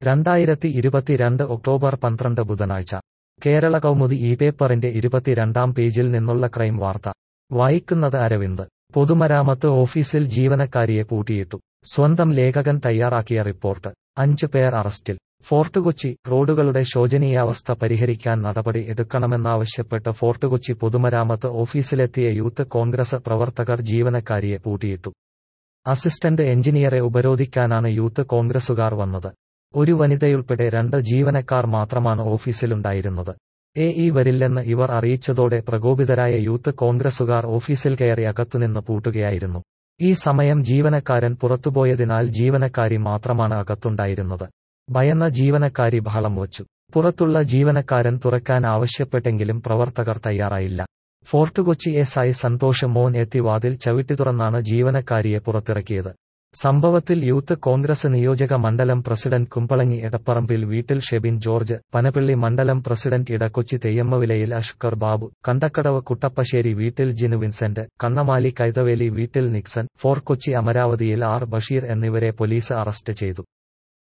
രണ്ടായിരത്തി ഇരുപത്തിരണ്ട് ഒക്ടോബർ പന്ത്രണ്ട് ബുധനാഴ്ച കേരള കൗമുദി ഈ പേപ്പറിന്റെ ഇരുപത്തിരണ്ടാം പേജിൽ നിന്നുള്ള ക്രൈം വാർത്ത വായിക്കുന്നത് അരവിന്ദ് പൊതുമരാമത്ത് ഓഫീസിൽ ജീവനക്കാരിയെ പൂട്ടിയിട്ടു സ്വന്തം ലേഖകൻ തയ്യാറാക്കിയ റിപ്പോർട്ട് അഞ്ച് പേർ അറസ്റ്റിൽ ഫോർട്ട് കൊച്ചി റോഡുകളുടെ ശോചനീയാവസ്ഥ പരിഹരിക്കാൻ നടപടി എടുക്കണമെന്നാവശ്യപ്പെട്ട് ഫോർട്ട് കൊച്ചി പൊതുമരാമത്ത് ഓഫീസിലെത്തിയ യൂത്ത് കോൺഗ്രസ് പ്രവർത്തകർ ജീവനക്കാരിയെ പൂട്ടിയിട്ടു അസിസ്റ്റന്റ് എഞ്ചിനീയറെ ഉപരോധിക്കാനാണ് യൂത്ത് കോൺഗ്രസുകാർ വന്നത് ഒരു വനിതയുൾപ്പെടെ രണ്ട് ജീവനക്കാർ മാത്രമാണ് ഓഫീസിലുണ്ടായിരുന്നത് എ ഇ വരില്ലെന്ന് ഇവർ അറിയിച്ചതോടെ പ്രകോപിതരായ യൂത്ത് കോൺഗ്രസുകാർ ഓഫീസിൽ കയറി അകത്തുനിന്ന് പൂട്ടുകയായിരുന്നു ഈ സമയം ജീവനക്കാരൻ പുറത്തുപോയതിനാൽ ജീവനക്കാരി മാത്രമാണ് അകത്തുണ്ടായിരുന്നത് ഭയന്ന ജീവനക്കാരി ബഹളം വച്ചു പുറത്തുള്ള ജീവനക്കാരൻ തുറക്കാൻ ആവശ്യപ്പെട്ടെങ്കിലും പ്രവർത്തകർ തയ്യാറായില്ല Fort Kochi S I Santhosh Mon എത്തി വാതിൽ ചവിട്ടി തുറന്നാണ് ജീവനക്കാരിയെ പുറത്തിറക്കിയത് സംഭവത്തിൽ യൂത്ത് കോൺഗ്രസ് നിയോജക മണ്ഡലം പ്രസിഡന്റ് കുമ്പളങ്ങി എടപ്പറമ്പിൽ വീട്ടിൽ ഷെബിൻ ജോർജ് പനപ്പിള്ളി മണ്ഡലം പ്രസിഡന്റ് ഇടക്കൊച്ചി തെയ്യമ്മവിലയിൽ അഷ്കർ ബാബു കണ്ടക്കടവ് കുട്ടപ്പശ്ശേരി വീട്ടിൽ ജിനു വിൻസെന്റ് കണ്ണമാലി കൈതവേലി വീട്ടിൽ നിക്സൺ ഫോർ കൊച്ചി അമരാവതിയിൽ ആർ ബഷീർ എന്നിവരെ പോലീസ് അറസ്റ്റ് ചെയ്തു